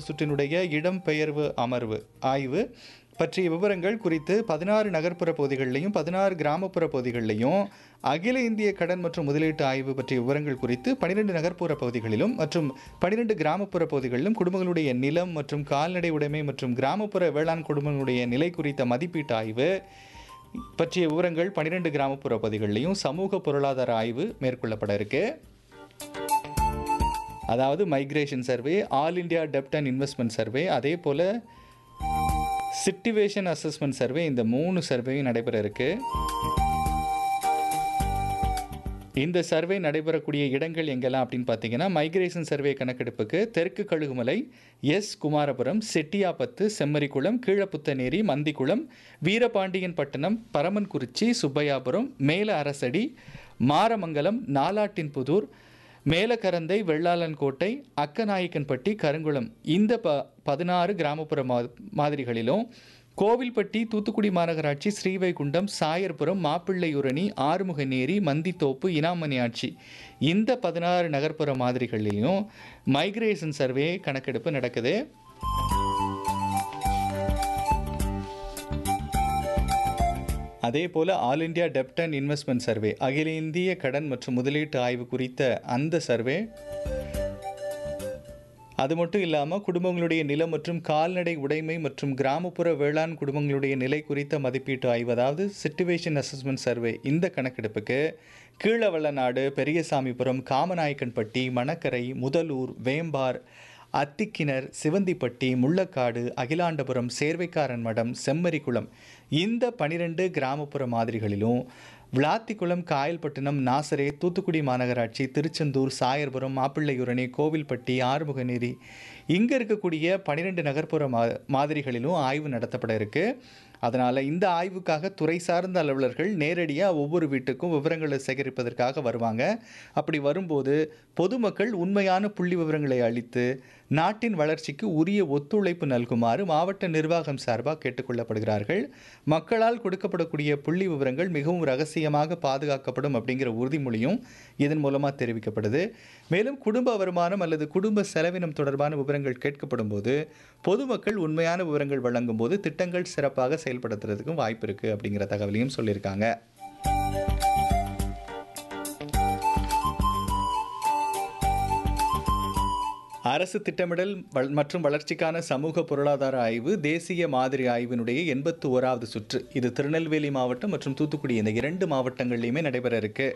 சுற்றினுடைய இடம்பெயர்வு அமர்வு ஆய்வு பற்றிய விவரங்கள் குறித்து பதினாறு நகர்ப்புற பகுதிகளிலையும் பதினாறு கிராமப்புற பகுதிகளிலையும் அகில இந்திய கடன் மற்றும் முதலீட்டு ஆய்வு பற்றிய விவரங்கள் குறித்து பனிரெண்டு நகர்ப்புற பகுதிகளிலும் மற்றும் பனிரெண்டு கிராமப்புற பகுதிகளிலும் குடும்பங்களுடைய நிலம் மற்றும் கால்நடை உடைமை மற்றும் கிராமப்புற வேளாண் குடும்பங்களுடைய நிலை குறித்த மதிப்பீட்டு ஆய்வு பற்றிய விவரங்கள் பனிரெண்டு கிராமப்புற பகுதிகளிலையும் சமூக பொருளாதார ஆய்வு மேற்கொள்ளப்பட இருக்கு அதாவது மைக்ரேஷன் சர்வே ஆல் இந்தியா டெப்ட் அண்ட் இன்வெஸ்ட்மெண்ட் சர்வே அதே போல் சிட்டிவேஷன் அசஸ்மெண்ட் சர்வே இந்த மூணு சர்வேயும் நடைபெற இருக்கு இந்த சர்வே நடைபெறக்கூடிய இடங்கள் எங்கெல்லாம் அப்படின்னு பார்த்தீங்கன்னா மைக்ரேஷன் சர்வே கணக்கெடுப்புக்கு தெற்கு கழுகுமலை எஸ் குமாரபுரம் செட்டியாபத்து செம்மறிக்குளம் கீழப்புத்தநேரி மந்திக்குளம் வீரபாண்டியன் பட்டணம் பரமன்குறிச்சி சுப்பையாபுரம் மேல அரசடி மாரமங்கலம் நாலாட்டின்புதூர் மேலக்கரந்தை வெள்ளாளன்கோட்டை அக்கநாயக்கன்பட்டி கருங்குளம் இந்த ப பதினாறு கிராமப்புற மா மாதிரிகளிலும் கோவில்பட்டி தூத்துக்குடி மாநகராட்சி ஸ்ரீவைகுண்டம் சாயர்புரம் மாப்பிள்ளையுரணி ஆறுமுகநேரி மந்தித்தோப்பு இனாமணியாட்சி இந்த பதினாறு நகர்ப்புற மாதிரிகளிலும் மைக்ரேஷன் சர்வே கணக்கெடுப்பு நடக்குது அதே போல் ஆல் இந்தியா டெப்ட் அண்ட் இன்வெஸ்ட்மெண்ட் சர்வே அகில இந்திய கடன் மற்றும் முதலீட்டு ஆய்வு குறித்த அந்த சர்வே அது மட்டும் இல்லாமல் குடும்பங்களுடைய நிலம் மற்றும் கால்நடை உடைமை மற்றும் கிராமப்புற வேளாண் குடும்பங்களுடைய நிலை குறித்த மதிப்பீட்டு ஆய்வு அதாவது சிட்டுவேஷன் அசஸ்மெண்ட் சர்வே இந்த கணக்கெடுப்புக்கு கீழவள்ளநாடு பெரியசாமிபுரம் காமநாயக்கன்பட்டி மணக்கரை முதலூர் வேம்பார் அத்திக்கிணர் சிவந்திப்பட்டி முள்ளக்காடு அகிலாண்டபுரம் சேர்வைக்காரன் மடம் செம்மறிக்குளம் இந்த பனிரெண்டு கிராமப்புற மாதிரிகளிலும் விளாத்திக்குளம் காயல்பட்டினம் நாசரே தூத்துக்குடி மாநகராட்சி திருச்செந்தூர் சாயர்புரம் மாப்பிள்ளையுரணி கோவில்பட்டி ஆறுமுகநேரி இங்கே இருக்கக்கூடிய பனிரெண்டு நகர்ப்புற மா மாதிரிகளிலும் ஆய்வு நடத்தப்பட இருக்கு அதனால் இந்த ஆய்வுக்காக துறை சார்ந்த அலுவலர்கள் நேரடியாக ஒவ்வொரு வீட்டுக்கும் விவரங்களை சேகரிப்பதற்காக வருவாங்க அப்படி வரும்போது பொதுமக்கள் உண்மையான புள்ளி விவரங்களை அளித்து நாட்டின் வளர்ச்சிக்கு உரிய ஒத்துழைப்பு நல்குமாறு மாவட்ட நிர்வாகம் சார்பாக கேட்டுக்கொள்ளப்படுகிறார்கள் மக்களால் கொடுக்கப்படக்கூடிய புள்ளி விவரங்கள் மிகவும் ரகசியமாக பாதுகாக்கப்படும் அப்படிங்கிற உறுதிமொழியும் இதன் மூலமாக தெரிவிக்கப்படுது மேலும் குடும்ப வருமானம் அல்லது குடும்ப செலவினம் தொடர்பான விவரங்கள் கேட்கப்படும் போது பொதுமக்கள் உண்மையான விவரங்கள் வழங்கும் போது திட்டங்கள் சிறப்பாக செயல்படுத்துறதுக்கும் வாய்ப்பு இருக்குது அப்படிங்கிற தகவலையும் சொல்லியிருக்காங்க அரசு திட்டமிடல் வள்- மற்றும் வளர்ச்சிக்கான சமூக பொருளாதார ஆய்வு தேசிய மாதிரி ஆய்வினுடைய எண்பத்து ஓராவது சுற்று இது திருநெல்வேலி மாவட்டம் மற்றும் தூத்துக்குடி இந்த இரண்டு மாவட்டங்கள்லையுமே நடைபெற இருக்கு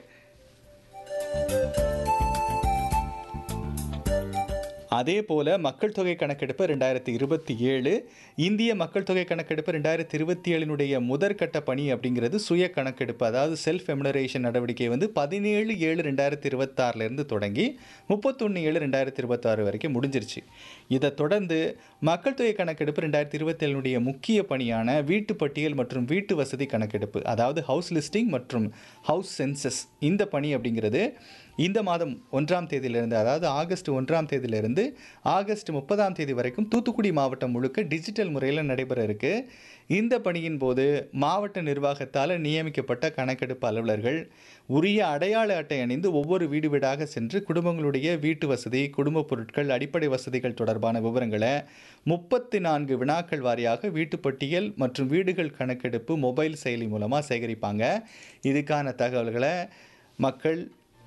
அதே போல மக்கள் தொகை கணக்கெடுப்பு ரெண்டாயிரத்தி இருபத்தி ஏழு இந்திய மக்கள் தொகை கணக்கெடுப்பு ரெண்டாயிரத்தி இருபத்தி ஏழினுடைய முதற்கட்ட பணி அப்படிங்கிறது சுய கணக்கெடுப்பு அதாவது செல்ஃப் எமுனரேஷன் நடவடிக்கை வந்து பதினேழு ஏழு ரெண்டாயிரத்தி இருபத்தாறுலேருந்து தொடங்கி முப்பத்தொன்று ஏழு ரெண்டாயிரத்தி இருபத்தாறு வரைக்கும் முடிஞ்சிருச்சு இதை தொடர்ந்து மக்கள் தொகை கணக்கெடுப்பு ரெண்டாயிரத்தி இருபத்தேழுனுடைய முக்கிய பணியான வீட்டு பட்டியல் மற்றும் வீட்டு வசதி கணக்கெடுப்பு அதாவது ஹவுஸ் லிஸ்டிங் மற்றும் ஹவுஸ் சென்சஸ் இந்த பணி அப்படிங்கிறது இந்த மாதம் ஒன்றாம் தேதியிலிருந்து அதாவது ஆகஸ்ட் ஒன்றாம் தேதியிலிருந்து ஆகஸ்ட் முப்பதாம் தேதி வரைக்கும் தூத்துக்குடி மாவட்டம் முழுக்க டிஜிட்டல் முறையில் நடைபெற இருக்கு இந்த பணியின் போது மாவட்ட நிர்வாகத்தால் நியமிக்கப்பட்ட கணக்கெடுப்பு அலுவலர்கள் உரிய அடையாள அட்டை அணிந்து ஒவ்வொரு வீடு வீடாக சென்று குடும்பங்களுடைய வீட்டு வசதி குடும்ப பொருட்கள் அடிப்படை வசதிகள் தொடர்பான விவரங்களை முப்பத்தி நான்கு வினாக்கள் வாரியாக வீட்டு பட்டியல் மற்றும் வீடுகள் கணக்கெடுப்பு மொபைல் செயலி மூலமாக சேகரிப்பாங்க இதுக்கான தகவல்களை மக்கள்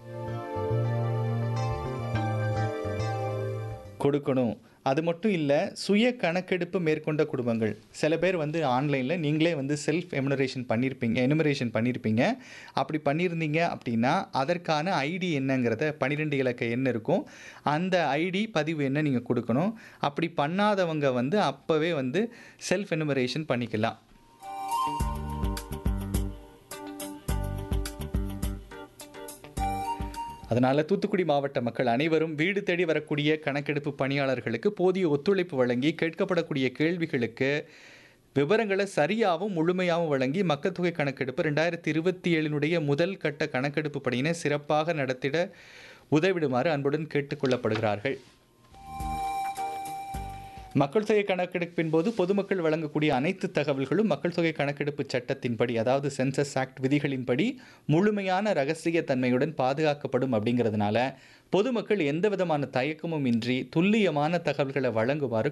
கொடுக்கணும் அது மட்டும் இல்லை சுய கணக்கெடுப்பு மேற்கொண்ட குடும்பங்கள் சில பேர் வந்து ஆன்லைனில் நீங்களே வந்து செல்ஃப் எமுனரேஷன் பண்ணியிருப்பீங்க எனுமரேஷன் பண்ணியிருப்பீங்க அப்படி பண்ணியிருந்தீங்க அப்படின்னா அதற்கான ஐடி என்னங்கிறத பன்னிரெண்டு இலக்க எண் இருக்கும் அந்த ஐடி பதிவு என்ன நீங்கள் கொடுக்கணும் அப்படி பண்ணாதவங்க வந்து அப்போவே வந்து செல்ஃப் எனுமரேஷன் பண்ணிக்கலாம் அதனால் தூத்துக்குடி மாவட்ட மக்கள் அனைவரும் வீடு தேடி வரக்கூடிய கணக்கெடுப்பு பணியாளர்களுக்கு போதிய ஒத்துழைப்பு வழங்கி கேட்கப்படக்கூடிய கேள்விகளுக்கு விவரங்களை சரியாகவும் முழுமையாகவும் வழங்கி மக்கள் தொகை கணக்கெடுப்பு ரெண்டாயிரத்தி இருபத்தி ஏழினுடைய முதல் கட்ட கணக்கெடுப்பு பணியினை சிறப்பாக நடத்திட உதவிடுமாறு அன்புடன் கேட்டுக்கொள்ளப்படுகிறார்கள் மக்கள் தொகை கணக்கெடுப்பின் போது பொதுமக்கள் வழங்கக்கூடிய அனைத்து தகவல்களும் மக்கள் தொகை கணக்கெடுப்பு சட்டத்தின்படி அதாவது சென்சஸ் ஆக்ட் விதிகளின்படி முழுமையான ரகசிய தன்மையுடன் பாதுகாக்கப்படும் அப்படிங்கிறதுனால பொதுமக்கள் எந்த விதமான தயக்கமும் இன்றி துல்லியமான தகவல்களை வழங்குமாறு